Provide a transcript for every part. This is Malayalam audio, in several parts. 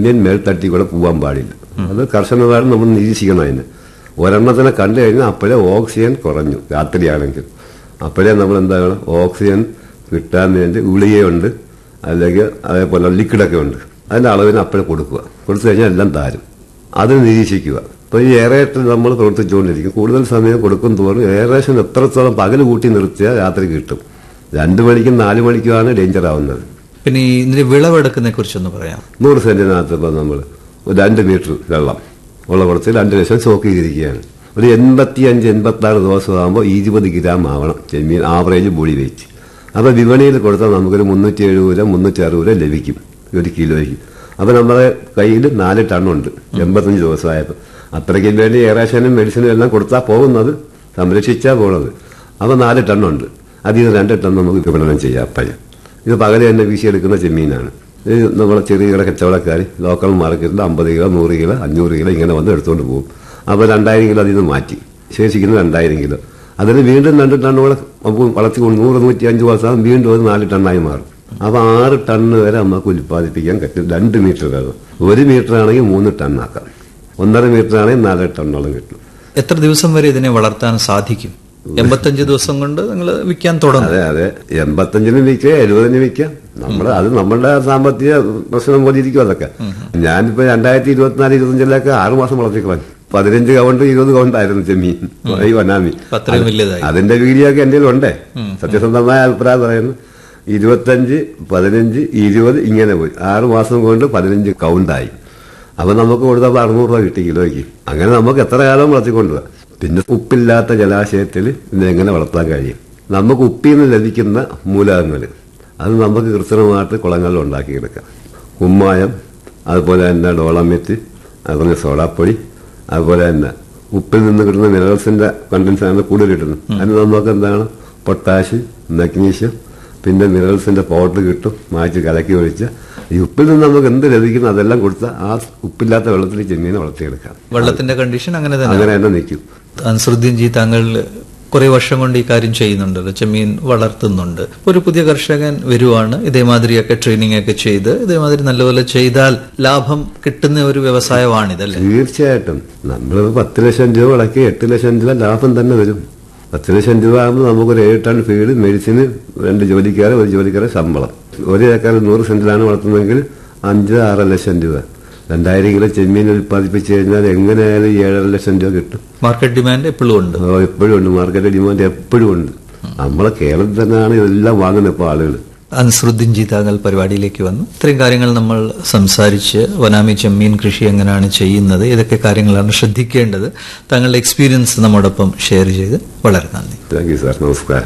ചെമ്മീൻ മേൽത്തട്ടി കൂടെ പോകാൻ പാടില്ല അത് കർശനമായിട്ട് നമ്മൾ നിരീക്ഷിക്കണം അതിന് ഒരെണ്ണത്തിനെ കണ്ടു കഴിഞ്ഞാൽ അപ്പോഴേ ഓക്സിജൻ കുറഞ്ഞു രാത്രിയാണെങ്കിൽ അപ്പോഴേ നമ്മൾ എന്താണ് ഓക്സിജൻ കിട്ടാൻ വേണ്ടി ഗുളികയുണ്ട് അല്ലെങ്കിൽ അതേപോലെ ലിക്വിഡൊക്കെ ഉണ്ട് അതിന്റെ അളവിന് അപ്പോഴേ കൊടുക്കുക കൊടുത്തു കഴിഞ്ഞാൽ എല്ലാം താരും അത് നിരീക്ഷിക്കുക അപ്പൊ ഈ എയറേറ്റർ നമ്മൾ പ്രവർത്തിച്ചുകൊണ്ടിരിക്കും കൂടുതൽ സമയം കൊടുക്കും തോറും എയറേഷൻ എത്രത്തോളം പകൽ കൂട്ടി നിർത്തിയാൽ രാത്രി കിട്ടും രണ്ടു മണിക്കും നാലു മണിക്കുമാണ് ഡേഞ്ചർ ആവുന്നത് പിന്നെ ഈ ഇതിന്റെ വിളവെടുക്കുന്നതിനെ കുറിച്ചൊന്ന് പറയാം നൂറ് സെന്റിനകത്ത് ഇപ്പം നമ്മൾ രണ്ട് മീറ്റർ വെള്ളം ഉള്ള കുറച്ച് രണ്ട് ലക്ഷം സ്റ്റോക്ക് ചെയ്തിരിക്കുകയാണ് ഒരു എൺപത്തി അഞ്ച് എൺപത്തി ആറ് ദിവസം ആകുമ്പോൾ ഇരുപത് ഗ്രാം ആവണം ചെമ്മീൻ ആവറേജ് ബോഡി വെയിറ്റ് അപ്പോൾ വിപണിയിൽ കൊടുത്താൽ നമുക്കൊരു മുന്നൂറ്റി എഴുപത് രൂപ മുന്നൂറ്റി അറുപത് രൂപ ലഭിക്കും ഒരു കിലോയ്ക്ക് അപ്പോൾ നമ്മുടെ കയ്യിൽ നാല് ടണ്ണുണ്ട് എൺപത്തഞ്ച് ദിവസമായപ്പോൾ അത്രയ്ക്ക് വേണ്ടി എയറേഷനും മെഡിസിനും എല്ലാം കൊടുത്താൽ പോകുന്നത് സംരക്ഷിച്ചാൽ പോകുന്നത് അപ്പോൾ നാല് ടണ്ണുണ്ട് അതിൽ നിന്ന് രണ്ട് ടൺ നമുക്ക് വിപണനം ചെയ്യാം പയ്യ ഇത് പകല് തന്നെ വീശിയെടുക്കുന്ന ചെമ്മീനാണ് ഇത് നമ്മളെ ചെറിയ കിട കച്ചവടക്കാർ ലോക്കൽ മാർക്കറ്റിൽ അമ്പത് കിലോ നൂറ് കിലോ അഞ്ഞൂറ് കിലോ ഇങ്ങനെ വന്ന് എടുത്തുകൊണ്ട് പോകും അപ്പോൾ രണ്ടായിരം കിലോ അതിൽ നിന്ന് മാറ്റി ശേഷിക്കുന്ന രണ്ടായിരം കിലോ അതിന് വീണ്ടും രണ്ട് ടണ്ണ് കൂടെ നമുക്ക് വളർത്തി കൊണ്ട് നൂറ് നൂറ്റി അഞ്ച് ദിവസം വീണ്ടും അത് നാല് ടണ്ണായി മാറും അപ്പോൾ ആറ് ടണ്ണ് വരെ നമുക്ക് ഉൽപ്പാദിപ്പിക്കാൻ പറ്റും രണ്ട് മീറ്റർ വേണം ഒരു മീറ്റർ ആണെങ്കിൽ മൂന്ന് ടണ്ണാക്കാം ഒന്നര മീറ്റർ ആണെങ്കിൽ നാല് ടണ്ണോളം കിട്ടും എത്ര ദിവസം വരെ ഇതിനെ വളർത്താൻ സാധിക്കും എൺപത്തഞ്ച് ദിവസം കൊണ്ട് നിങ്ങൾ വിൽക്കാൻ തുടങ്ങും അതെ അതെ എൺപത്തഞ്ചിന് വിൽക്കുക എഴുപതിന് വിൽക്കാം നമ്മൾ അത് നമ്മളുടെ സാമ്പത്തിക പ്രശ്നം പോലെ ഇരിക്കും അതൊക്കെ ഞാനിപ്പോ രണ്ടായിരത്തി ഇരുപത്തിനാല് ഇരുപത്തഞ്ചിലൊക്കെ ആറു മാസം വളർത്തിക്കളഞ്ഞു പതിനഞ്ച് കൗണ്ട് ഇരുപത് കൗണ്ടായിരുന്നു ചെമ്മീൻ ഈ വനാമി അപ്പൊ അത്രയും വലിയതായി അതിന്റെ വീഡിയോ ഒക്കെ എന്റെ ഉണ്ടേ സത്യസന്ധമായ അഭിപ്രായം പറയുന്നു ഇരുപത്തഞ്ച് പതിനഞ്ച് ഇരുപത് ഇങ്ങനെ പോയി ആറു മാസം കൊണ്ട് പതിനഞ്ച് കൗണ്ടായി അപ്പൊ നമുക്ക് കൊടുത്തപ്പോൾ അറുന്നൂറ് രൂപ കിട്ടി കിലോയ്ക്ക് അങ്ങനെ നമുക്ക് എത്ര കാലം വളർത്തിക്കൊണ്ടുപോകാം പിന്നെ ഉപ്പില്ലാത്ത ജലാശയത്തിൽ ഇതെങ്ങനെ വളർത്താൻ കഴിയും നമുക്ക് ഉപ്പിൽ നിന്ന് ലഭിക്കുന്ന മൂലകങ്ങൾ അത് നമുക്ക് കൃത്രിമമായിട്ട് കുളങ്ങളിൽ ഉണ്ടാക്കിയെടുക്കാം കുമ്മായം അതുപോലെ തന്നെ ഡോളമിറ്റ് അതുപോലെ സോഡാപ്പൊടി അതുപോലെ തന്നെ ഉപ്പിൽ നിന്ന് കിട്ടുന്ന മിനറൽസിന്റെ കണ്ടൻസ് ആണ് കൂടുതൽ കിട്ടുന്നത് അതിന് നമുക്ക് എന്താണ് പൊട്ടാഷ് മഗ്നീഷ്യം പിന്നെ മിനറൽസിന്റെ പൗഡർ കിട്ടും മാറ്റി കലക്കി ഒഴിച്ച് ഈ ഉപ്പിൽ നിന്ന് നമുക്ക് എന്ത് ലഭിക്കുന്നു അതെല്ലാം കൊടുത്താൽ ആ ഉപ്പില്ലാത്ത വെള്ളത്തിൽ ചെമ്മീനെ വളർത്തിയെടുക്കാം വെള്ളത്തിന്റെ കണ്ടീഷൻ അങ്ങനെ തന്നെ അങ്ങനെ തന്നെ നിൽക്കും അൻസറുദ്ദീൻ ജി താങ്കൾ കുറെ വർഷം കൊണ്ട് ഈ കാര്യം ചെയ്യുന്നുണ്ടല്ലോ ചെമ്മീൻ വളർത്തുന്നുണ്ട് ഒരു പുതിയ കർഷകൻ വരുവാണ് ഇതേമാതിരിയൊക്കെ ട്രെയിനിങ് ഒക്കെ ചെയ്ത് ഇതേമാതിരി നല്ലപോലെ ചെയ്താൽ ലാഭം കിട്ടുന്ന ഒരു വ്യവസായമാണിതല്ലേ തീർച്ചയായിട്ടും നമ്മൾ പത്ത് ലക്ഷം രൂപ മുടക്കി എട്ട് ലക്ഷം രൂപ ലാഭം തന്നെ വരും പത്ത് ലക്ഷം രൂപ ആകുമ്പോൾ നമുക്കൊരു ഏഴ് ടൺ ഫീഡ് മെഡിസിന് രണ്ട് ജോലിക്കാരെ ഒരു ജോലിക്കാരെ ശമ്പളം ഒരു ഏക്കർ നൂറ് സെന്റിലാണ് വളർത്തുന്നതെങ്കിൽ അഞ്ച് ആറ് ലക്ഷം രൂപ രണ്ടായിരം കിലോ ചെമ്മീൻ ഉൽപ്പാദിപ്പിച്ചു കഴിഞ്ഞാൽ എങ്ങനെയായാലും ഏഴര ലക്ഷം രൂപ കിട്ടും മാർക്കറ്റ് ഡിമാൻഡ് എപ്പോഴും ഉണ്ട് ഓ, എപ്പോഴും ഉണ്ട് മാർക്കറ്റ് ഡിമാൻഡ് എപ്പോഴും ഉണ്ട് നമ്മളെ കേരളത്തിൽ തന്നെയാണ് ഇതെല്ലാം വാങ്ങുന്നത് ഇപ്പോൾ ആളുകൾ അൻസറുദ്ദീൻ ജി താങ്കൾ പരിപാടിയിലേക്ക് വന്നു ഇത്രയും കാര്യങ്ങൾ നമ്മൾ സംസാരിച്ച് വനാമി ചെമ്മീൻ കൃഷി എങ്ങനെയാണ് ചെയ്യുന്നത് ഇതൊക്കെ കാര്യങ്ങളാണ് ശ്രദ്ധിക്കേണ്ടത് താങ്കളുടെ എക്സ്പീരിയൻസ് നമ്മോടൊപ്പം ഷെയർ ചെയ്ത് വളരെ നന്ദി താങ്ക് യു സാർ നമസ്കാരം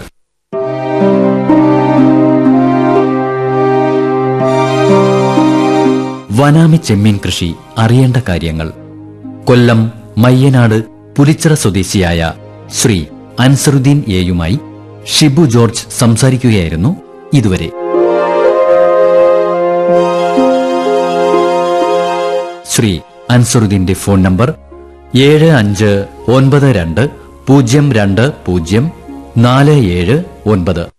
വനാമി ചെമ്മീൻ കൃഷി അറിയേണ്ട കാര്യങ്ങൾ കൊല്ലം മയ്യനാട് പുലിച്ചിറ സ്വദേശിയായ ശ്രീ അൻസറുദ്ദീൻ എയുമായി ഷിബു ജോർജ് സംസാരിക്കുകയായിരുന്നു ഇതുവരെ ശ്രീ അൻസറുദ്ദീന്റെ ഫോൺ നമ്പർ ഏഴ് അഞ്ച് ഒൻപത് രണ്ട് പൂജ്യം രണ്ട് പൂജ്യം നാല് ഏഴ് ഒൻപത്